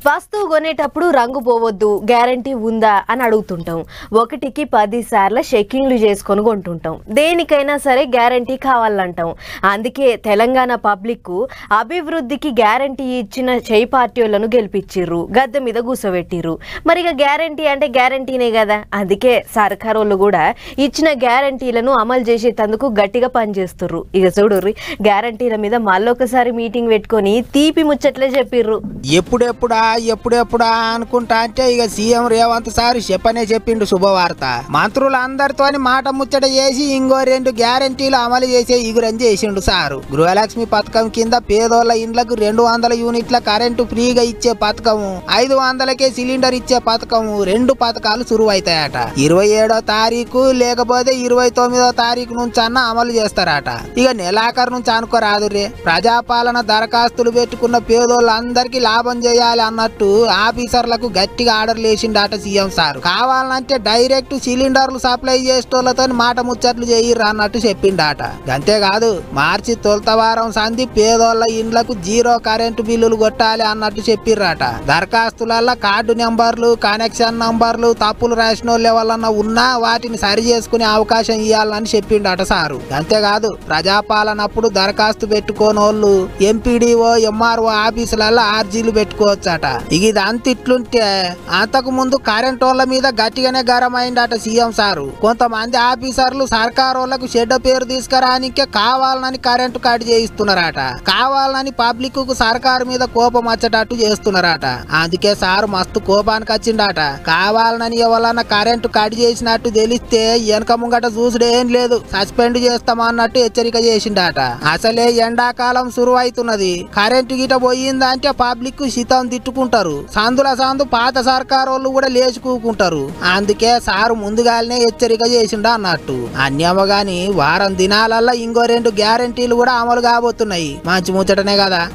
వస్తువు కొనేటప్పుడు రంగు పోవద్దు గ్యారంటీ ఉందా అని అడుగుతుంటాం ఒకటికి పది సార్లు చెక్కింగ్లు చేసుకొని కొంటుంటాం దేనికైనా సరే గ్యారంటీ కావాలంటాం అందుకే తెలంగాణ పబ్లిక్ అభివృద్ధికి గ్యారంటీ ఇచ్చిన చేయి పార్టీలను గెలిపించిర్రు గద్దె మీద కూసబెట్టిర్రు మరి ఇక గ్యారంటీ అంటే గ్యారంటీనే కదా అందుకే సర్కార్ వాళ్ళు కూడా ఇచ్చిన గ్యారంటీలను అమలు చేసేటందుకు గట్టిగా పనిచేస్తుర్రు ఇక చూడుర్రి గ్యారంటీల మీద మళ్ళొకసారి మీటింగ్ పెట్టుకొని తీపి ముచ్చట్లే చెప్పిర్రు ఎప్పుడెప్పుడా ఎప్పుడెప్పుడా అనుకుంటా అంటే ఇక సీఎం రేవంత్ సార్ చెప్పనే చెప్పిండు శుభవార్త మంత్రులందరితోని మాట ముచ్చట చేసి ఇంకో రెండు గ్యారంటీలు అమలు చేసే ఇగురని చేసిండు సారు గృహలక్ష్మి పథకం కింద పేదోళ్ల ఇండ్లకు రెండు వందల యూనిట్ల కరెంటు ఫ్రీగా ఇచ్చే పథకము ఐదు వందలకే సిలిండర్ ఇచ్చే పథకము రెండు పథకాలు సురువైతాయట ఇరవై ఏడో తారీఖు లేకపోతే ఇరవై తొమ్మిదో తారీఖు నుంచి అన్న అమలు చేస్తారట ఇక నెలాఖరు నుంచి అనుకోరాదు రే ప్రజాపాలన దరఖాస్తులు పెట్టుకున్న పేదోళ్ళందరికీ లాభం చేయాలి అన్నట్టు ఆఫీసర్లకు గట్టిగా ఆర్డర్లు వేసిండట సీఎం సార్ కావాలంటే డైరెక్ట్ సిలిండర్లు సప్లై చేసేటోళ్ళతో మాట ముచ్చట్లు చేయిర్రు అన్నట్టు చెప్పిండట అంతేకాదు మార్చి తొలత వారం సంధి పేదోళ్ళ ఇండ్లకు జీరో కరెంటు బిల్లులు కొట్టాలి అన్నట్టు చెప్పిర్రట దరఖాస్తులల్లో కార్డు నెంబర్లు కనెక్షన్ నంబర్లు తప్పులు రాసిన వాళ్ళు ఎవరన్నా ఉన్నా వాటిని సరి చేసుకునే అవకాశం ఇవ్వాలని చెప్పిండట సారు అంతేకాదు ప్రజాపాలనప్పుడు దరఖాస్తు పెట్టుకోనోళ్ళు ఎంపీడీఓ ఎంఆర్ఓ ఆఫీసులలో ఆర్జీలు పెట్టుకోవచ్చట ఇక ఇది అంత ఇట్లుంటే అంతకు ముందు కరెంట్ వాళ్ళ మీద గట్టిగానే గరం అయిందట సీఎం సారు కొంతమంది ఆఫీసర్లు సర్కార్ వాళ్ళకు చెడ్డ పేరు తీసుకురానికే కావాలని కరెంటు కట్ చేయిస్తున్నారట కావాలని పబ్లిక్ కు సర్కారు మీద కోపం వచ్చేటట్టు చేస్తున్నారట అందుకే సారు మస్తు కోపానికి వచ్చిండట కావాలని ఎవరన్నా కరెంటు కట్ చేసినట్టు తెలిస్తే వెనక ముంగట చూసుడేం లేదు సస్పెండ్ చేస్తామన్నట్టు హెచ్చరిక చేసిండట అసలే ఎండాకాలం సురువైతున్నది కరెంటు గిట పోయిందంటే పబ్లిక్ శితం తిట్టుకుంటారు సందుల సందు పాత సర్కారు వాళ్ళు కూడా లేచి కూకుంటారు అందుకే సారు ముందుగానే హెచ్చరిక చేసిండ అన్నట్టు అన్యమ గాని వారం దినాలల్లా ఇంకో రెండు గ్యారంటీలు కూడా అమలు కాబోతున్నాయి మంచి ముచ్చటనే కదా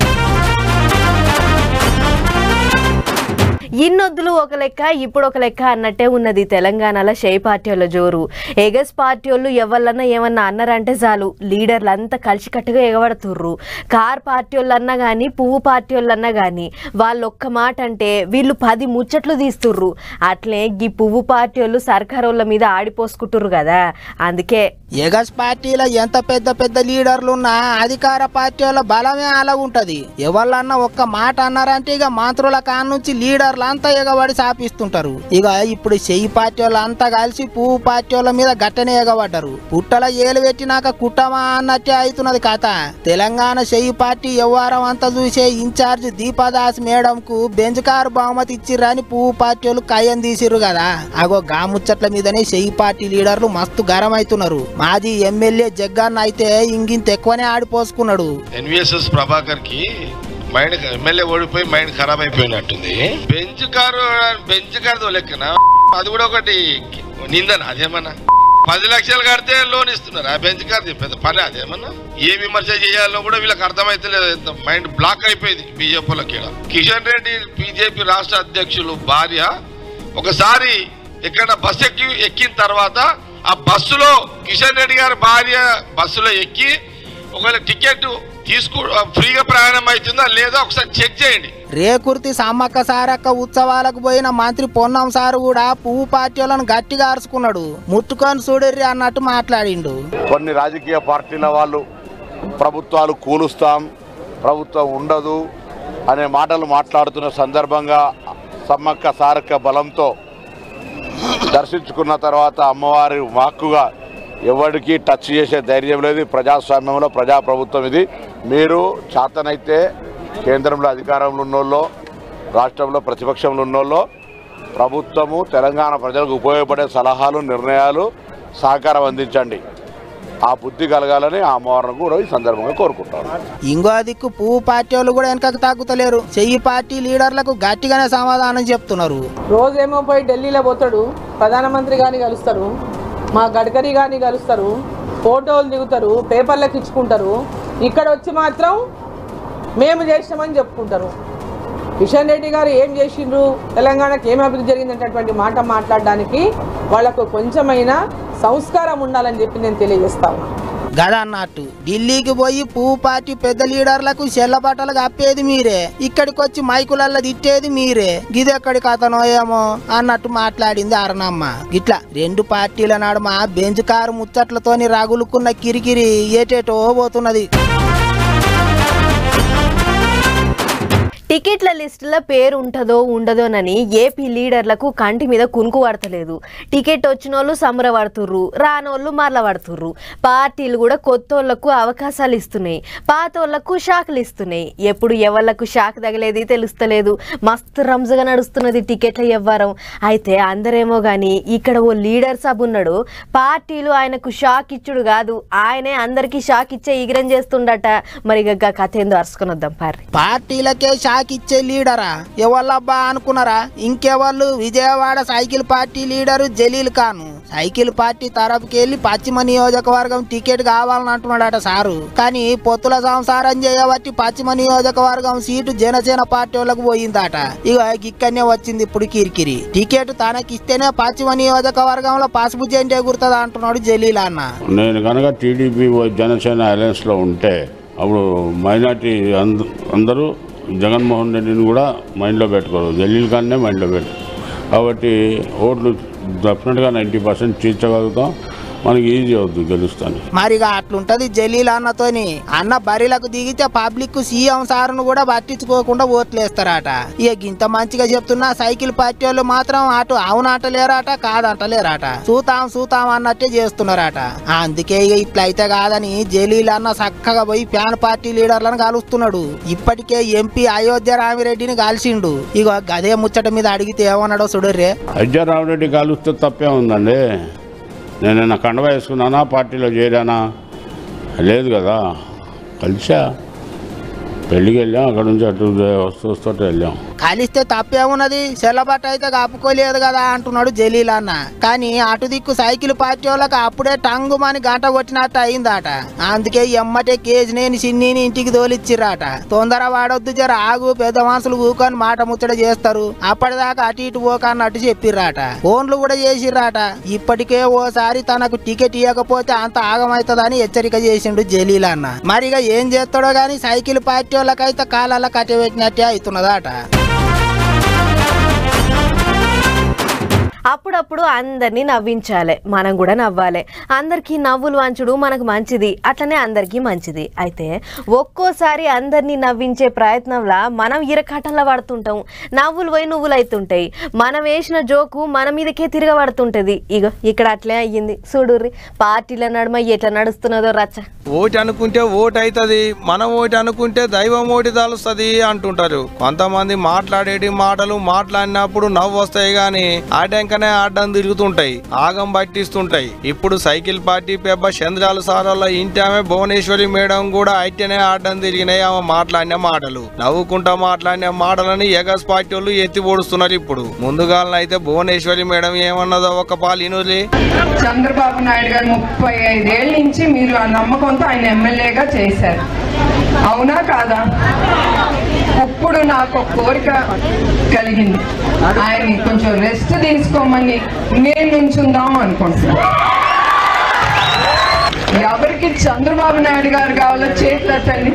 ఇన్నొద్దులు ఒక లెక్క ఇప్పుడు ఒక లెక్క అన్నట్టే ఉన్నది తెలంగాణలో షై పార్టీ వాళ్ళ జోరు ఎగస్ పార్టీ వాళ్ళు ఎవరన్నా ఏమన్నా అన్నారంటే చాలు లీడర్లు అంతా కలిసికట్టుగా ఎగబడుతుర్రు కార్ పార్టీ వాళ్ళు అన్నా కానీ పువ్వు పార్టీ వాళ్ళు అన్నా కానీ వాళ్ళు ఒక్క మాట అంటే వీళ్ళు పది ముచ్చట్లు తీస్తుర్రు అట్లే ఈ పువ్వు పార్టీ వాళ్ళు సర్కార్ వాళ్ళ మీద ఆడిపోసుకుంటుర్రు కదా అందుకే ఎగస్ పార్టీలో ఎంత పెద్ద పెద్ద లీడర్లు ఉన్నా అధికార పార్టీ వాళ్ళ బలమే అలాగుంటది ఎవళ్ళన్నా ఒక్క మాట అన్నారంటే ఇక మంత్రుల కానుంచి లీడర్లు అంతా ఎగబడి సాపిస్తుంటారు ఇక ఇప్పుడు చెయ్యి పార్టీ వాళ్ళు అంతా కలిసి పువ్వు పార్టీ వాళ్ళ మీద గట్టనే ఎగబడ్డారు పుట్టల ఏలు పెట్టినాక కుట్టమా అన్నట్టే అవుతున్నది కథ తెలంగాణ చెయ్యి పార్టీ వ్యవహారం అంతా చూసే ఇన్ఛార్జ్ దీపాదాస్ మేడం కు బెంచ్ కారు బహుమతి ఇచ్చిర్రని పువ్వు పార్టీ వాళ్ళు కయ్యం తీసిర్రు కదా అగో గా ముచ్చట్ల మీదనే చెయ్యి పార్టీ లీడర్లు మస్తు గరం అవుతున్నారు మాజీ ఎమ్మెల్యే జగ్గాన్న అయితే ఇంగింత ఎక్కువనే ఆడిపోసుకున్నాడు ఎన్విఎస్ఎస్ ప్రభాకర్ కి మైండ్ ఎమ్మెల్యే ఓడిపోయి మైండ్ ఖరాబ్ అయిపోయినట్టుంది బెంచ్ కారు బెంచ్ కారు లెక్కన అది కూడా ఒకటి నిందన అదేమన్నా పది లక్షలు కడితే లోన్ ఇస్తున్నారు ఆ బెంచ్ కార్ పెద్ద పని అదేమన్నా ఏ విమర్శ చేయాలో కూడా వీళ్ళకి అర్థమైతలేదు మైండ్ బ్లాక్ అయిపోయింది బీజేపీలకి ఈడ. కిషన్ రెడ్డి బీజేపీ రాష్ట్ర అధ్యక్షులు భార్య ఒకసారి ఎక్కడ బస్ ఎక్కి ఎక్కిన తర్వాత ఆ బస్సులో కిషన్ రెడ్డి గారి భార్య బస్సులో ఎక్కి ఒకవేళ టికెట్ తీసుకు ఫ్రీగా ప్రయాణం అవుతుందా లేదా ఒకసారి చెక్ చేయండి రేకుర్తి సమ్మక్క సారక్క ఉత్సవాలకు పోయిన మంత్రి పొన్నం సారు కూడా పువ్వు పార్టీ వాళ్ళను గట్టిగా అరుచుకున్నాడు ముట్టుకొని చూడర్రి అన్నట్టు మాట్లాడిండు కొన్ని రాజకీయ పార్టీల వాళ్ళు ప్రభుత్వాలు కూలుస్తాం ప్రభుత్వం ఉండదు అనే మాటలు మాట్లాడుతున్న సందర్భంగా సమ్మక్క సారక్క బలంతో దర్శించుకున్న తర్వాత అమ్మవారి వాక్కుగా ఎవరికి టచ్ చేసే ధైర్యం లేదు ఇది ప్రజాస్వామ్యంలో ప్రజాప్రభుత్వం ఇది మీరు చేతనైతే కేంద్రంలో అధికారంలో ఉన్నోళ్ళో రాష్ట్రంలో ప్రతిపక్షంలో ఉన్నోళ్ళో ప్రభుత్వము తెలంగాణ ప్రజలకు ఉపయోగపడే సలహాలు నిర్ణయాలు సహకారం అందించండి ఆ బుద్ధి కలగాలని ఆ అమ్మవారిని కూడా ఈ సందర్భంగా కోరుకుంటాను ఇంకో దిక్కు పువ్వు పార్టీ వాళ్ళు కూడా వెనకకు తాకుతలేరు చెయ్యి పార్టీ లీడర్లకు గట్టిగానే సమాధానం చెప్తున్నారు రోజేమో పోయి ఢిల్లీలో పోతాడు ప్రధానమంత్రి గారిని కలుస్తారు మా గడ్కరీ గారిని కలుస్తారు ఫోటోలు దిగుతారు పేపర్లకు ఇచ్చుకుంటారు ఇక్కడ వచ్చి మాత్రం మేము చేసినామని చెప్పుకుంటారు కిషన్ రెడ్డి గారు ఏం చేసిండ్రు తెలంగాణకి ఏం అభివృద్ధి జరిగిందనేటటువంటి మాట మాట్లాడడానికి వాళ్ళకు కొంచెమైనా సంస్కారం ఉండాలని చెప్పి నేను తెలియజేస్తా ఉన్నా గదన్నట్టు ఢిల్లీకి పోయి పువ్వు పార్టీ పెద్ద లీడర్లకు చెల్ల బట్టలు కప్పేది మీరే ఇక్కడికి వచ్చి మైకులల్లో తిట్టేది మీరే గిదెక్కడి కథనో ఏమో అన్నట్టు మాట్లాడింది అరణమ్మ గిట్లా రెండు పార్టీల నడుమ బెంచ్ కారు ముచ్చట్లతోని రగులుకున్న కిరికిరి ఏటేటో పోతున్నది టికెట్ల లిస్టులో పేరు ఉంటుందో ఉండదోనని ఏపీ లీడర్లకు కంటి మీద కునుకు పడతలేదు టికెట్ వచ్చిన వాళ్ళు సంబరపడుతుర్రు రానోళ్ళు మరలబడుతుర్రు పార్టీలు కూడా కొత్తోళ్లకు అవకాశాలు ఇస్తున్నాయి పాతోళ్లకు షాకులు ఇస్తున్నాయి ఎప్పుడు ఎవళ్లకు షాక్ తగిలేది తెలుస్తలేదు మస్తు రంజుగా నడుస్తున్నది టికెట్ల వ్యవహారం అయితే అందరేమో గాని ఇక్కడ ఓ లీడర్ సబ్ ఉన్నాడు పార్టీలు ఆయనకు షాక్ ఇచ్చుడు కాదు ఆయనే అందరికీ షాక్ ఇచ్చే ఈగ్రం చేస్తుండట మరి ఇక గా కథ ఏందో అరుచుకొని వద్దాం పారి పార్టీలకే షాక్ ఇచ్చే లీడరా ఎవళ్ళబ్బా అనుకున్నారా ఇంకెవాళ్ళు Vijayawada cycle party leader Jaleel Khan cycle party తరపుకి వెళ్ళి పశ్చిమ నియోజకవర్గం టికెట్ కావాలని అంటున్నాడట సారు కానీ పొత్తుల సంసారం చేయబట్టి పశ్చిమ నియోజకవర్గం సీటు జనసేన పార్టీ వాళ్ళకు పోయిందట ఇక ఇక్కడనే వచ్చింది ఇప్పుడు కిరికిరి టికెట్ తనకిస్తేనే పశ్చిమ నియోజకవర్గంలో పసుపు జెండా ఎగురుతుంది అంటున్నాడు జలీల్ అన్న నేను కనుక టీడీపీ జనసేన అలయన్స్లో ఉంటే అప్పుడు మైనార్టీ అంద అందరూ జగన్మోహన్ రెడ్డిని కూడా మైండ్లో పెట్టుకోరు జలీల్ ఖాన్నే మైండ్లో పెట్టు కాబట్టి ఓట్లు డెఫినెట్గా నైంటీ పర్సెంట్ తీర్చగలుగుతాం మనకి ఈజీ అవుతుంది గెలుస్తాను మరిగా అట్లుంటది జలీల్ అన్నతోని అన్న బరిలకు దిగితే పబ్లిక్ సీఎం సార్ను కూడా పట్టించుకోకుండా ఓట్లేస్తారట ఇక ఇంత మంచిగా చెప్తున్నా సైకిల్ పార్టీ వాళ్ళు మాత్రం అటు అవునంటలేరట కాదంటలేరట చూతాం చూతాం అన్నట్టే చేస్తున్నారట అందుకే ఇక ఇట్లయితే కాదని జలీల్ అన్న చక్కగా పోయి ఫ్యాన్ పార్టీ లీడర్లను కలుస్తున్నాడు ఇప్పటికే ఎంపీ అయోధ్య రామిరెడ్డిని కలిసిండు ఇక గదే ముచ్చట మీద అడిగితే ఏమన్నాడో చూడర్రే అజ్జారామరెడ్డి కాలుస్తే తప్పే ఉందండి నేను కండవ వేసుకున్నానా పార్టీలో చేరానా లేదు కదా కలిసా పెళ్ళికి వెళ్ళాం అక్కడ నుంచి అటు వస్తూ వస్తూ వెళ్ళాం కలిస్తే తప్పేమున్నది సెల్లబట్ట అయితే కప్పుకోలేదు కదా అంటున్నాడు జలీల్ అన్న కానీ అటు దిక్కు సైకిల్ పార్టీ వాళ్ళకి అప్పుడే టంగుమని గంట కొట్టినట్టు అయిందట అందుకే ఎమ్మటే కేజీ నేను చిన్నీని ఇంటికి తోలిచ్చిర్రాట తొందర వాడొద్దు జర ఆగు పెద్ద మనుషులు ఊకొని మాట ముచ్చట చేస్తారు అప్పటిదాకా అటు ఇటు పోక అన్నట్టు చెప్పిర్రాట ఫోన్లు కూడా చేసిర్రాట ఇప్పటికే ఓసారి తనకు టికెట్ ఇవ్వకపోతే అంత ఆగమవుతుందని హెచ్చరిక చేసిండు జలీల్ అన్న మరిగా ఏం చేస్తాడో గాని సైకిల్ పార్టీ వాళ్ళకైతే కాలాల కట్టబెట్టినట్టే అవుతున్నదట అప్పుడప్పుడు అందరినీ నవ్వించాలి మనం కూడా నవ్వాలి అందరికీ నవ్వులు వంచుడు మనకు మంచిది అట్లనే అందరికీ మంచిది అయితే ఒక్కోసారి అందరినీ నవ్వించే ప్రయత్నంలో మనం ఇరకాటంలో పడుతుంటాం నవ్వులు పోయి నువ్వులు అవుతుంటాయి మనం వేసిన జోకు మన మీదకే తిరగబడుతుంటది ఇగో ఇక్కడ అట్లే అయ్యింది చూడుర్రి పార్టీల నడుమ ఎట్లా నడుస్తున్నదో రచ్చ ఓటు అనుకుంటే ఓటు అవుతుంది మనం ఓటు అనుకుంటే దైవం ఓటి తలుస్తుంది అంటుంటారు కొంతమంది మాట్లాడేటి మాటలు మాట్లాడినప్పుడు నవ్వు వస్తాయి గాని ఆటంకనే ఆడడం తిరుగుతుంటాయి ఆగం పట్టిస్తుంటాయి ఇప్పుడు సైకిల్ పార్టీ పెబ్బ చంద్రాలు సారాల ఇంటి ఆమె భువనేశ్వరి మేడం కూడా అయితేనే ఆడడం తిరిగినాయి ఆమె మాట్లాడిన మాటలు నవ్వుకుంటా మాట్లాడిన మాటలని ఎగస్ పార్టీ వాళ్ళు ఎత్తి పొడుస్తున్నారు ఇప్పుడు ముందుగాలనైతే భువనేశ్వరి మేడం ఏమన్నదో ఒక పాలు ఇనులే చంద్రబాబు నాయుడు గారు ముప్పై ఐదేళ్ల నుంచి మీరు ఆ నమ్మకంతో ఆయన ఎమ్మెల్యేగా చేశారు అవునా కాదా ఇప్పుడు నాకు ఒక కోరిక కలిగింది ఆయన కొంచెం రెస్ట్ తీసుకోమని నేను నుంచుందాం అనుకుంటున్నాను ఎవరికి చంద్రబాబు నాయుడు గారు కావాలో చేతులు ఎత్తండి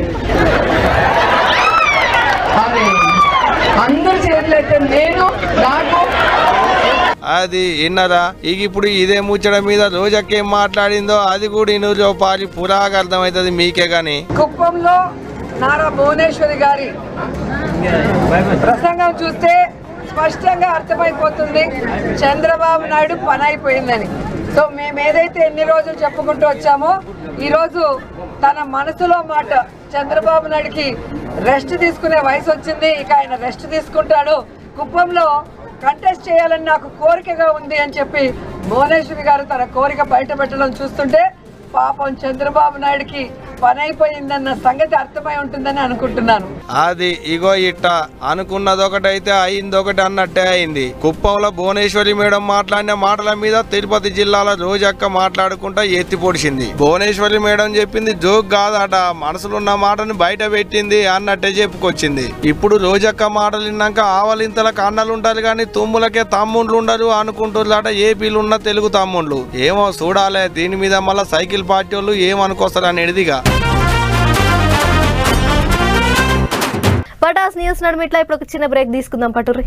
అదే అందరు చేతులు ఎత్తండి నేను నాకు అది విన్నరా ఇక ఇప్పుడు ఇదే ముచ్చట మీద రోజకేం మాట్లాడిందో అది కూడా ఇనులో పాలి పురాగా అర్థమవుతుంది మీకే గాని కుప్పంలో నారా భువనేశ్వరి గారి ప్రసంగం చూస్తే స్పష్టంగా అర్థమైపోతుంది చంద్రబాబు నాయుడు పని అయిపోయిందని సో మేము ఏదైతే ఎన్ని రోజులు చెప్పుకుంటూ వచ్చామో ఈరోజు తన మనసులో మాట చంద్రబాబు నాయుడుకి రెస్ట్ తీసుకునే వయసు వచ్చింది ఇక ఆయన రెస్ట్ తీసుకుంటాడు కుప్పంలో కంటెస్ట్ చేయాలని నాకు కోరికగా ఉంది అని చెప్పి భువనేశ్వరి గారు తన కోరిక బయట పెట్టడం చూస్తుంటే పాపం చంద్రబాబు నాయుడుకి పని అయిపోయిందన్న సంగతి అర్థమై ఉంటుందని అనుకుంటున్నాను అది ఇగో ఇట్ట అనుకున్నది ఒకటైతే అయింది ఒకటి అన్నట్టే అయింది కుప్పంలో భువనేశ్వరి మేడం మాట్లాడిన మాటల మీద తిరుపతి జిల్లాల రోజక్క మాట్లాడుకుంటా ఎత్తి పొడిచింది భువనేశ్వరి మేడం చెప్పింది జోక్ కాదట మనసులో ఉన్న మాటని బయట పెట్టింది అన్నట్టే చెప్పుకొచ్చింది ఇప్పుడు రోజక్క మాటలు విన్నాక ఆవలింతలకు అన్నలు ఉంటారు కానీ తుమ్ములకే తమ్ముండ్లు ఉండరు అనుకుంటున్నారట ఏపీలు ఉన్న తెలుగు తమ్ముండ్లు ఏమో చూడాలే దీని మీద మళ్ళీ సైకిల్ పార్టీ వాళ్ళు ఏమనుకొస్తారు అనేదిగా పటాస్ న్యూస్ నడుమిట్లా ఇప్పుడు ఒక చిన్న బ్రేక్ తీసుకుందాం పటుర్రి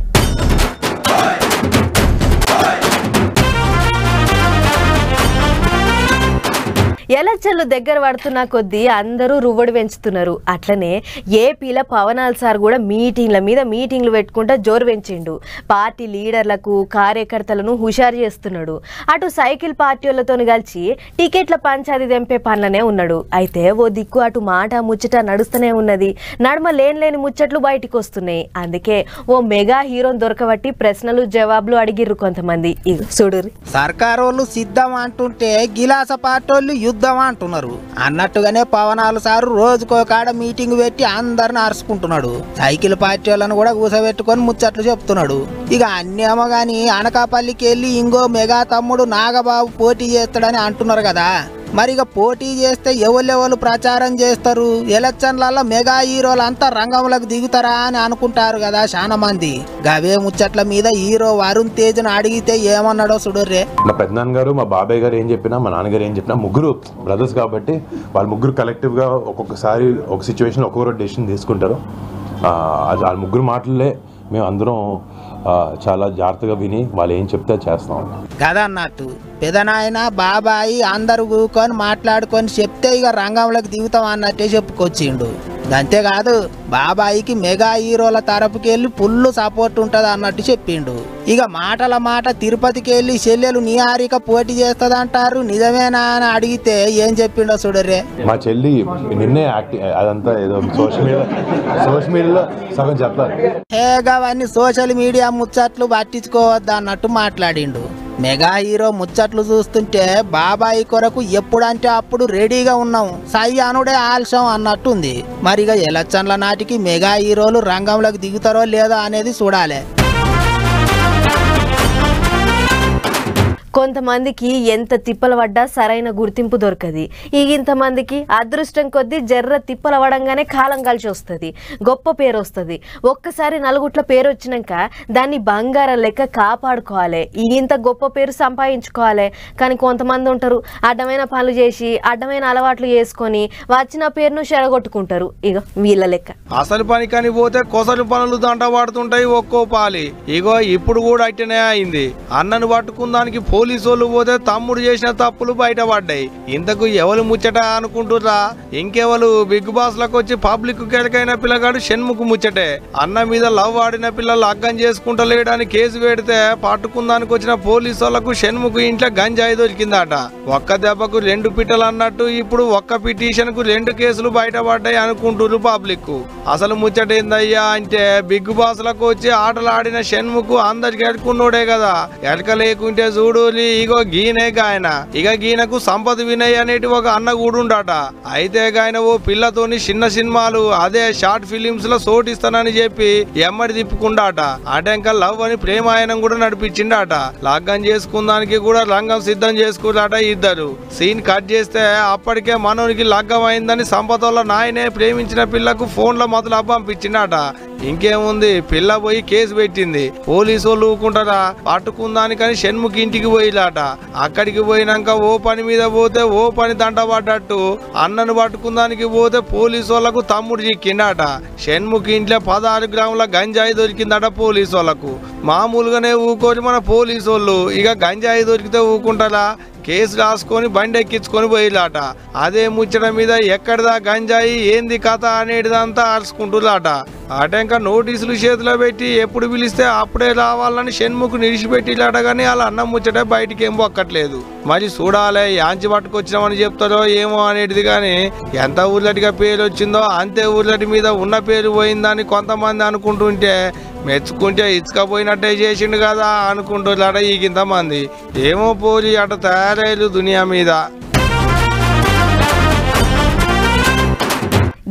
ఎలక్షన్లు దగ్గర పడుతున్న కొద్దీ అందరూ రువ్వడి పెంచుతున్నారు అట్లనే ఏపీల పవనాల్ సార్ కూడా మీటింగ్ల మీద మీటింగ్లు పెట్టుకుంటా జోరు పెంచిండు పార్టీ లీడర్లకు కార్యకర్తలను హుషారు చేస్తున్నాడు అటు సైకిల్ పార్టీ వాళ్ళతో కలిసి టికెట్ల పంచాది తెంపే పనులనే ఉన్నాడు అయితే ఓ దిక్కు అటు మాట ముచ్చట నడుస్తూనే ఉన్నది నడుమ లేని లేని ముచ్చట్లు బయటికి వస్తున్నాయి అందుకే ఓ మెగా హీరోని దొరకబట్టి ప్రశ్నలు జవాబులు అడిగిర్రు కొంతమంది ఇగో చూడుర్రి సర్కారోళ్ళు సిద్ధం అంటుంటే గిలాస పార్టోళ్ళు యుద్ధం అంటున్నారు అన్నట్టుగానే పవనాలు సారు రోజుకో కాడ మీటింగ్ పెట్టి అందరిని అరుచుకుంటున్నాడు సైకిల్ పార్టీ వాళ్ళని కూడా కూసబెట్టుకొని ముచ్చట్లు చెప్తున్నాడు ఇక అన్నేమో గాని అనకాపల్లికి వెళ్ళి ఇంకో మెగా తమ్ముడు నాగబాబు పోటీ చేస్తాడని అంటున్నారు కదా మరి ఇక పోటీ చేస్తే ఎవరెవరు ప్రచారం చేస్తారు ఎలక్షన్లలో మెగా హీరోలు అంతా రంగంలోకి దిగుతారా అని అనుకుంటారు కదా చాలా మంది గవే ముచ్చట్ల మీద హీరో వరుణ్ తేజ్ను అడిగితే ఏమన్నాడో చూడర్రే మా పెద్దనాన్న గారు మా బాబాయ్ గారు ఏం చెప్పినా మా నాన్నగారు ఏం చెప్పినా ముగ్గురు బ్రదర్స్ కాబట్టి వాళ్ళ ముగ్గురు కలెక్టివ్గా ఒక్కొక్కసారి ఒక సిచ్యువేషన్ ఒక్కొక్కరు డెసిషన్ తీసుకుంటారు ఆ, అది వాళ్ళ ముగ్గురు మాటలే మేము అందరం ఆ, చాలా జాగ్రత్తగా విని వాళ్ళు ఏం చెప్తే చేస్తాం కదన్నట్టు పెదనాయన బాబాయి అందరు కూకొని మాట్లాడుకొని చెప్తే ఇక రంగంలోకి దిగుతాం అన్నట్టే చెప్పుకొచ్చిండు అంతేకాదు బాబాయికి మెగా హీరోల తరపుకి వెళ్ళి ఫుల్ సపోర్ట్ ఉంటది అన్నట్టు చెప్పిండు ఇక మాటల మాట తిరుపతికి వెళ్ళి చెల్లెలు నిహారిక పోటీ చేస్తదంటారు నిజమేనా అని అడిగితే ఏం చెప్పిండో చూడరే మా చెల్లి నిన్నే యాక్టింగ్ అదంతా ఏదో సోషల్ మీడియా సోషల్ మీడియాలో సగం చెప్పాలి హేగవన్నీ సోషల్ మీడియా ముచ్చట్లు పట్టించుకోవద్దు అన్నట్టు మాట్లాడిండు మెగా హీరో ముచ్చట్లు చూస్తుంటే బాబాయి కొరకు ఎప్పుడంటే అప్పుడు రెడీగా ఉన్నాం సై అనుడే ఆలస్యం అన్నట్టుంది మరిగా ఎలక్షన్ల నాటికి మెగా హీరోలు రంగంలోకి దిగుతారో లేదో అనేది చూడాలి కొంతమందికి ఎంత తిప్పలు పడ్డా సరైన గుర్తింపు దొరకది ఇక ఇంతమందికి అదృష్టం కొద్దీ జర్ర తిప్పలు పడంగానే కాలం కలిసి వస్తుంది గొప్ప పేరు వస్తుంది ఒక్కసారి నలుగుట్ల పేరు వచ్చినాక దాన్ని బంగారం లెక్క కాపాడుకోవాలి ఇక ఇంత గొప్ప పేరు సంపాదించుకోవాలి కానీ కొంతమంది ఉంటారు అడ్డమైన పనులు చేసి అడ్డమైన అలవాట్లు చేసుకొని వచ్చిన పేరును చెడగొట్టుకుంటారు ఇక వీళ్ళ లెక్క అసలు పని కాని పోతే కొసలు పనులు దంట పడుతుంటాయి ఒక్కో పాలి ఇగో ఇప్పుడు కూడా అట్టనే అయింది అన్నను పట్టుకుందానికి పోలీసు వాళ్ళు పోతే తమ్ముడు చేసిన తప్పులు బయటపడ్డాయి ఇంతకు ఎవరు ముచ్చట అనుకుంటుర్రా ఇంకెవరు బిగ్ బాస్ లకు వచ్చి పబ్లిక్ కెలకైన పిల్లగాడు షణ్ముఖ్ ముచ్చటే అన్న మీద లవ్ ఆడిన పిల్లలు అగ్గం చేసుకుంటలేడని కేసు పెడితే పట్టుకుందానికి వచ్చిన పోలీసు వాళ్ళకు షణ్ముఖ్ ఇంట్లో గంజాయి దొరికిందట ఒక్క దెబ్బకు రెండు పిట్టలు అన్నట్టు ఇప్పుడు ఒక్క పిటిషన్ కు రెండు కేసులు బయటపడ్డాయి అనుకుంటున్నారు పబ్లిక్ అసలు ముచ్చట ఏందయ్యా అంటే బిగ్ బాస్ లకు వచ్చి ఆటలు ఆడిన షణ్ముఖ్ అందరికి ఎడుకున్నోడే కదా ఎడక లేకుంటే చూడులి ఇగో గీనే గాయన ఇక గీనకు సంపత్ వినయ్ అనేటి ఒక అన్న కూడుండట అయితే గాయన ఓ పిల్లతోని చిన్న సినిమాలు అదే షార్ట్ ఫిలిమ్స్ లో సోటిస్తానని చెప్పి ఎమ్మడి తిప్పుకుండాట అటెంక లవ్ అని ప్రేమాయణం కూడా నడిపించిండాట లగ్గం చేసుకుందానికి కూడా రంగం సిద్ధం చేసుకున్నాట ఇద్దరు సీన్ కట్ చేస్తే అప్పటికే మనోనికి లగ్గం అయిందని సంపత్ వాళ్ళ నాయనే ప్రేమించిన పిల్లకు ఫోన్ లో మొదలు పంపించిండాట ఇంకేముంది పిల్ల పోయి కేసు పెట్టింది పోలీసు వాళ్ళు ఊకుంటారా పట్టుకుందానికని షణ్ముఖ్ ఇంటికి పోయిలాట అక్కడికి పోయినాక ఓ పని మీద పోతే ఓ పని దంట పడ్డట్టు అన్నను పట్టుకుందానికి పోతే పోలీసు వాళ్ళకు తమ్ముడు చిక్కిండట షణ్ముఖ్ ఇంట్లో పదహారు గ్రాముల గంజాయి దొరికిందట పోలీసు వాళ్ళకు మామూలుగానే ఊకోని మన పోలీసు వాళ్ళు ఇక గంజాయి దొరికితే ఊకుంటారా కేసు రాసుకొని బండి ఎక్కించుకొని పోయిలాట అదే ముచ్చట మీద ఎక్కడిదా గంజాయి ఏంది కథ అనేటిదంతా అరుచుకుంటులాట అటెంక నోటీసులు చేతిలో పెట్టి ఎప్పుడు పిలిస్తే అప్పుడే రావాలని షణ్ముఖ్ నిడిచిపెట్టిలాట కానీ వాళ్ళ అన్నం ముచ్చట బయటికి ఏం పొక్కట్లేదు మరి చూడాలే యాంచి పట్టుకొచ్చినామని చెప్తారో ఏమో అనేటిది కానీ ఎంత ఊర్లటిగా పేరు వచ్చిందో అంతే ఊర్లటి మీద ఉన్న పేరు పోయిందని కొంతమంది అనుకుంటుంటే మెచ్చుకుంటే ఇచ్చుకపోయినట్టే చేసిండు కదా అనుకుంటున్నాడ ఈ ఇంతమంది ఏమో పోలి అట తయారయ్యారు దునియా మీద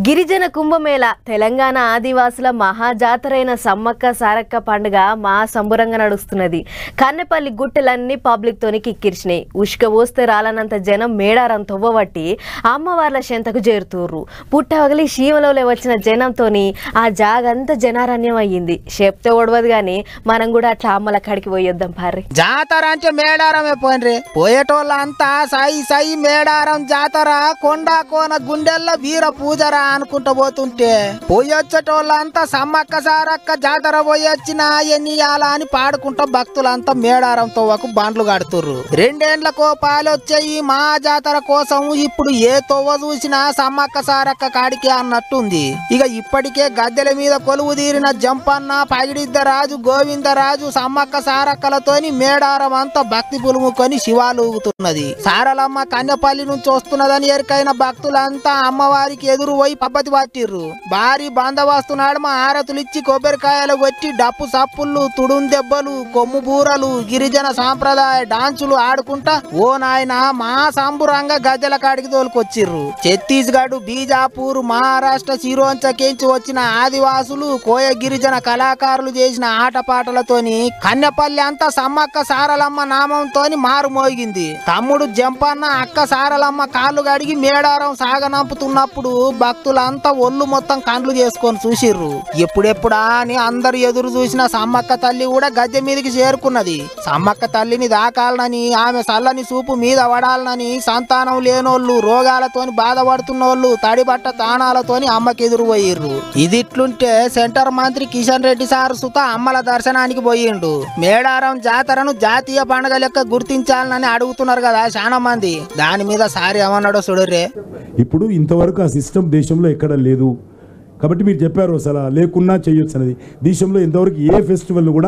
గిరిజన కుంభమేళ తెలంగాణ ఆదివాసుల మహాజాతరైన సమ్మక్క సారక్క పండుగ మా సంబురంగా నడుస్తున్నది కన్నెపల్లి గుట్టెలన్నీ పబ్లిక్ తోని కిక్కిరిచినాయి ఉష్క పోస్తే రాలనంత జనం మేడారం తవ్వబట్టి అమ్మవార్ల చెంతకు చేరుతూర్రు పుట్టవగలి శీమలో వచ్చిన జనంతోని ఆ జాగంతా జనారణ్యం అయ్యింది చెప్తే ఒడవదు గాని మనం కూడా అట్లా అమ్మల కాడికి పోయొద్దాం పార్రి జాతర అంటే మేడారమే పోయినరే పోయేటోళ్ళంతా సాయి సాయి మేడారం జాతర కొండ కోన గుండెల్ల వీర పూజరా అనుకుంటూ పోతుంటే పోయొచ్చేటోళ్ళంతా సమ్మక్క సారక్క జాతర పోయొచ్చిన ఎన్నియాల అని పాడుకుంటా భక్తులంతా మేడారం తోవకు బండ్లు కడుతుర్రు రెండేండ్లకో పాలొచ్చాయి మా జాతర కోసం ఇప్పుడు ఏ తోవ చూసినా సమ్మక్క సారక్క కాడికి అన్నట్టుంది ఇక ఇప్పటికే గద్దెల మీద కొలువు తీరిన జంపన్న పగిడిద్దరాజు గోవిందరాజు సమ్మక్క సారక్కలతోని మేడారం అంతా భక్తి పులుముకొని శివాలూగుతున్నది సారలమ్మ కన్యపల్లి నుంచి వస్తున్నదని ఎరికైన భక్తులంతా అమ్మవారికి ఎదురు పోయి పబ్బతి పట్టిర్రు భారీ బందోబస్తు నడుమ ఆరతులిచ్చి కొబ్బరికాయలు కొట్టి డప్పు సప్పుళ్ళు తుడుం దెబ్బలు కొమ్ము బూరలు గిరిజన సాంప్రదాయ డాన్సులు ఆడుకుంటా ఓ నాయన మా సంబురంగా గద్దెల కాడికి తోలుకొచ్చిర్రు ఛత్తీస్గఢ్ బీజాపూర్ మహారాష్ట్ర సిరోంచకేంచి వచ్చిన ఆదివాసులు కోయ గిరిజన కళాకారులు చేసిన ఆటపాటలతోని కన్నెపల్లి అంతా సమ్మక్క సారలమ్మ నామంతోని మారుమోగింది తమ్ముడు జంపన్న అక్క సారలమ్మ కాళ్ళు గడిగి మేడారం సాగనంపుతున్నప్పుడు భక్తులంతా ఒళ్ళు మొత్తం కండ్లు చేసుకొని చూసిర్రు ఎప్పుడెప్పుడా అని అందరు ఎదురు చూసిన సమ్మక్క తల్లి కూడా గద్దె మీదకి చేరుకున్నది సమ్మక్క తల్లిని దాకాలనని ఆమె చల్లని చూపు మీద పడాలనని సంతానం లేనోళ్ళు రోగాలతోని బాధపడుతున్నోళ్ళు తడిబట్ట తాణాలతోని అమ్మకి ఎదురు పోయిర్రు ఇది ఇట్లుంటే సెంటర్ మంత్రి కిషన్ రెడ్డి సార్ సుత అమ్మల దర్శనానికి పోయిండు మేడారం జాతరను జాతీయ పండుగ లెక్క గుర్తించాలని అడుగుతున్నారు కదా చాలా మంది దాని మీద సారి ఏమన్నాడో చూడరే ఇప్పుడు ఇంతవరకు ఆ సిస్టమ్ దేశంలో ఎక్కడ లేదు కాబట్టి మీరు చెప్పారు అసలు లేకున్నా చేయొచ్చు అనేది దేశంలో ఇంతవరకు ఏ ఫెస్టివల్ కూడా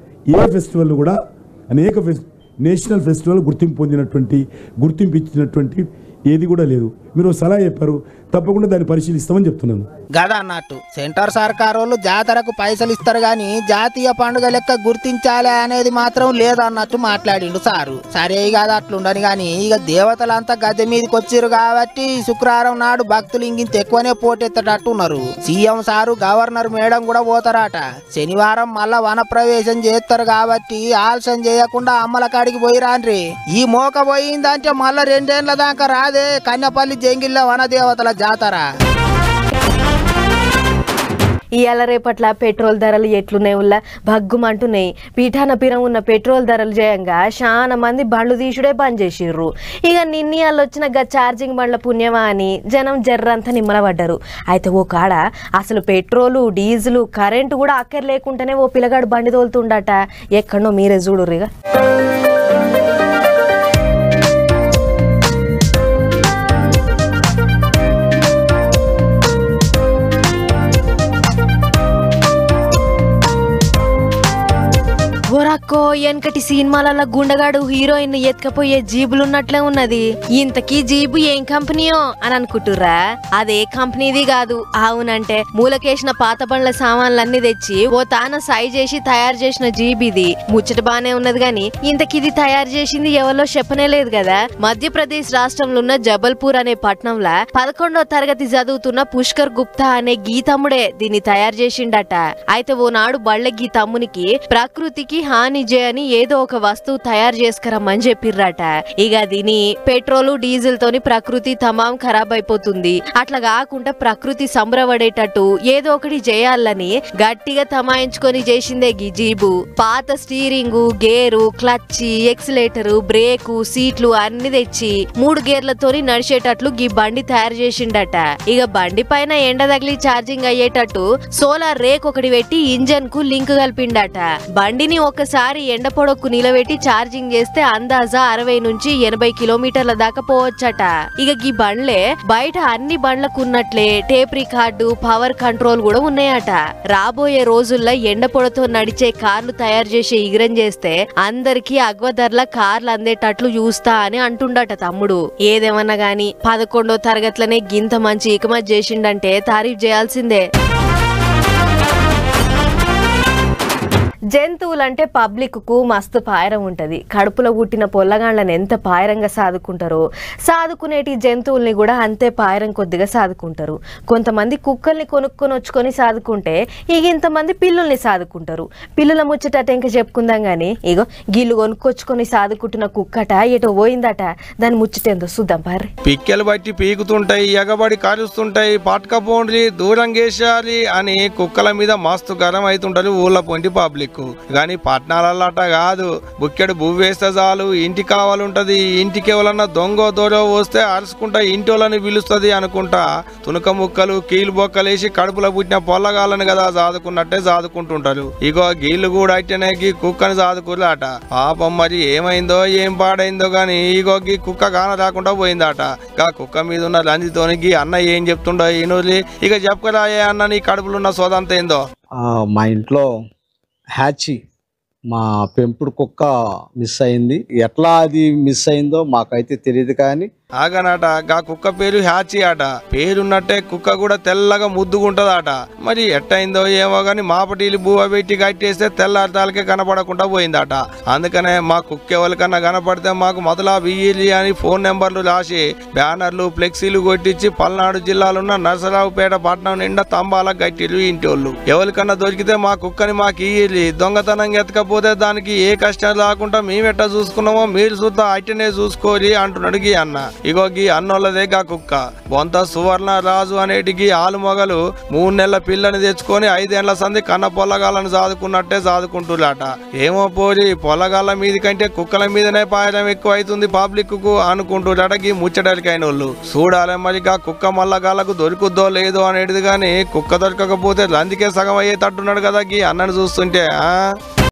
ఏ ఫెస్టివల్ కూడా అనేక ఫెస్ నేషనల్ ఫెస్టివల్ గుర్తింపు పొందినటువంటి గుర్తింపు ఇచ్చినటువంటి ఏది కూడా లేదు మీరు ఓ సలహా చెప్పారు తప్పకుండా దాన్ని పరిశీలిస్తామని చెప్తున్నాను గదా అన్నట్టు సెంటర్ సర్కార్ వాళ్ళు జాతరకు పైసలు ఇస్తారు గాని జాతీయ పండుగ లెక్క గుర్తించాలి అనేది మాత్రం లేదన్నట్టు మాట్లాడిండు సారు సరే కాదు అట్లుండని గాని ఇక దేవతలంతా గద్దె మీదకి వచ్చిర్రు కాబట్టి శుక్రవారం నాడు భక్తులు ఇంకింత ఎక్కువనే పోటెత్తటట్టు ఉన్నారు సీఎం సారు గవర్నర్ మేడం కూడా పోతారట శనివారం మళ్ళా వన ప్రవేశం చేస్తారు కాబట్టి ఆలస్యం చేయకుండా అమ్మల కాడికి పోయి రాన్రి ఈ మోక పోయిందంటే మళ్ళా రెండేళ్ల దాకా రాదే కన్నపల్లి జంగిల్ల వన దేవతల జాతర ఇవాళ రేపట్ల పెట్రోల్ ధరలు ఎట్లున్నాయి ఉల్లా భగ్గుమంటున్నాయి పీఠాన పిరం ఉన్న పెట్రోల్ ధరలు చేయంగా చాలా మంది బండ్లు తీసుడే బంద్ చేసిర్రు ఇక నిన్నయాళ్ళు వచ్చిన గా ఛార్జింగ్ బండ్ల పుణ్యమా అని జనం జర్రంతా నిమ్మలపడ్డారు అయితే ఓ కాడ అసలు పెట్రోలు డీజిల్ కరెంటు కూడా అక్కర్ లేకుండానే ఓ పిల్లగాడు బండి తోలుతుండట ఎక్కడో మీరే చూడుర్రిగా ఓరక్కో వెనకటి సినిమాలలో గుండగాడు హీరోయిన్ ఎత్తుకపోయే జీబులు ఉన్నట్లే ఉన్నది ఇంతకీ జీబు ఏం కంపెనీయో అని అనుకుంటుర్రా అదే కంపెనీది కాదు అవునంటే మూలకేసిన పాత బండ్ల సామాన్లన్నీ తెచ్చి ఓ తాన సై చేసి తయారు చేసిన జీబ్ ఇది ముచ్చట బానే ఉన్నది గాని ఇంతకిది తయారు చేసింది ఎవరో చెప్పనే లేదు కదా మధ్యప్రదేశ్ రాష్ట్రంలో ఉన్న జబల్పూర్ అనే పట్నంలో పదకొండో తరగతి చదువుతున్న పుష్కర్ గుప్తా అనే గీతమ్ముడే దీన్ని తయారు చేసిండట అయితే ఓ నాడు బళ్ళె గీతమ్మునికి ప్రకృతికి హాని చేయని ఏదో ఒక వస్తువు తయారు చేసుకురమ్మని చెప్పిర్రట ఇక దీని పెట్రోల్ డీజిల్ తోని ప్రకృతి తమాం ఖరాబ్ అయిపోతుంది అట్లా కాకుండా ప్రకృతి సంబరపడేటట్టు ఏదో ఒకటి చేయాలని గట్టిగా తమాయించుకొని చేసిందే గీ జీబు పాత steering gear clutch accelerator brake సీట్లు అన్ని తెచ్చి మూడు గేర్లతోని నడిచేటట్లు గీ బండి తయారు చేసిండట ఇక బండి పైన ఎండ తగిలి ఛార్జింగ్ అయ్యేటట్టు సోలార్ రేక్ ఒకటి పెట్టి ఇంజన్ కు లింక్ కలిపిండట బండిని ఒకసారి ఎండ పొడకు నిలబెట్టి ఛార్జింగ్ చేస్తే అందాజా అరవై నుంచి ఎనభై కిలోమీటర్ల దాకా పోవచ్చట ఇక ఈ బండ్లే బయట అన్ని బండ్లకు ఉన్నట్లే టేప్ రికార్డు పవర్ కంట్రోల్ కూడా ఉన్నాయట రాబోయే రోజుల్లో ఎండ పొడతో నడిచే కార్లు తయారు చేసే ఇగరం చేస్తే అందరికీ అగ్వ ధరల కార్లు అందేటట్లు చూస్తా అని అంటుండట తమ్ముడు ఏదేమన్నా గాని పదకొండో తరగతిలోనే గింత మంచి ఇకమత్ చేసిండంటే తారీఫ్ చేయాల్సిందే జంతువులంటే పబ్లిక్కు మస్తు పాయరం ఉంటుంది కడుపులో పుట్టిన పొల్లగాళ్ళని ఎంత పాయరంగా సాదుకుంటారో సాదుకునేటి జంతువుల్ని కూడా అంతే పాయరం కొద్దిగా సాదుకుంటారు కొంతమంది కుక్కల్ని కొనుక్కొని వచ్చుకొని సాదుకుంటే ఇక ఇంతమంది పిల్లుల్ని సాదుకుంటారు పిల్లుల ముచ్చట ఇంకా చెప్పుకుందాం కానీ ఇగో గిల్లు కొనుక్కొచ్చుకొని సాదుకుంటున్న కుక్కట ఎటో పోయిందట దాని ముచ్చటేందో చూద్దాం పారి పిక్కెలు బట్టి పీకుతుంటాయి ఎగబడి కారుస్తుంటాయి పట్టుకపోండి దూరం గేసేయాలి అని కుక్కల మీద మస్తు గరం అవుతుంటారు ఊళ్ళ పొంటి పబ్లిక్ కానీ పట్టణాలలో అట్ట కాదు బుక్కెడు భూమి వేస్తే చాలు ఇంటి కావాలుంటది ఇంటికి ఎవరన్నా దొంగ దూరో వస్తే అరుచుకుంటా ఇంటి వాళ్ళని పిలుస్తుంది అనుకుంటా తునక ముక్కలు కీలు బొక్కలేసి కడుపులో పుట్టిన పొల్లగాళ్ళని కదా సాదుకున్నట్టే సాదుకుంటుంటారు ఇగో గీళ్ళు కూడా అట్టనే గీ కుక్కని సాదుకుర్రాట పాపం మరి ఏమైందో ఏం పాడైందో గాని ఇగో గీ కుక్క కాన రాకుండా పోయిందట గా కుక్క మీద ఉన్న రంజితోని గీ అన్న ఏం చెప్తుండో ఈనూరి ఇక చెప్పరాయే అన్న నీ కడుపులో ఉన్న సోదంత ఏందో ఆ, మా ఇంట్లో హ్యాచీ మా పెంపుడు కుక్క మిస్ అయింది ఎట్లా అది మిస్ అయిందో మాకైతే తెలియదు కానీ ఆగనట గా కుక్క పేరు హ్యాచీ అట పేరున్నట్టే కుక్క కూడా తెల్లగా ముద్దుగుంటదట మరి ఎట్టయిందో ఏమో గాని మాపటీలు బువ్వ పెట్టి కట్టేస్తే తెల్లారితాలకే కనపడకుండా పోయిందట అందుకనే మా కుక్క ఎవరికన్నా కనపడితే మాకు మొదలా బియ్యిలి అని ఫోన్ నెంబర్లు రాసి బ్యానర్లు ఫ్లెక్సీలు కొట్టించి పల్నాడు జిల్లాలున్న నరసరావుపేట పట్టణం నిండా తంబాల గట్టిలు ఇంటోళ్ళు ఎవరికన్నా దొరికితే మా కుక్కని మాకు ఇయ్యి దొంగతనం ఎత్తకపోతే దానికి ఏ కష్టం రాకుండా మేమెట్టా చూసుకున్నామో మీరు చూద్దా అట్టనే చూసుకోరి అంటున్నాడు గీ అన్న ఇగో గీ అన్నోళ్ళదే గా కుక్క బొంత సువర్ణ రాజు అనేటికి ఆలు మొగలు మూడు నెలల పిల్లని తెచ్చుకొని ఐదేళ్ల సంది కన్న పొల్లగాళ్ళను సాదుకున్నట్టే సాదుకుంటున్నాట ఏమో పోరి పొల్లగాళ్ళ మీద కంటే కుక్కల మీదనే పాయడం ఎక్కువ అవుతుంది పబ్లిక్ కు అనుకుంటున్నాట గీ ముచ్చటలికైన వాళ్ళు చూడాలి మరి గా కుక్క మల్లగాళ్ళకు దొరుకుద్దో లేదో అనేది గాని కుక్క దొరకకపోతే రందికే సగం అయ్యేటట్టున్నాడు కదా గీ అన్నని చూస్తుంటే ఆ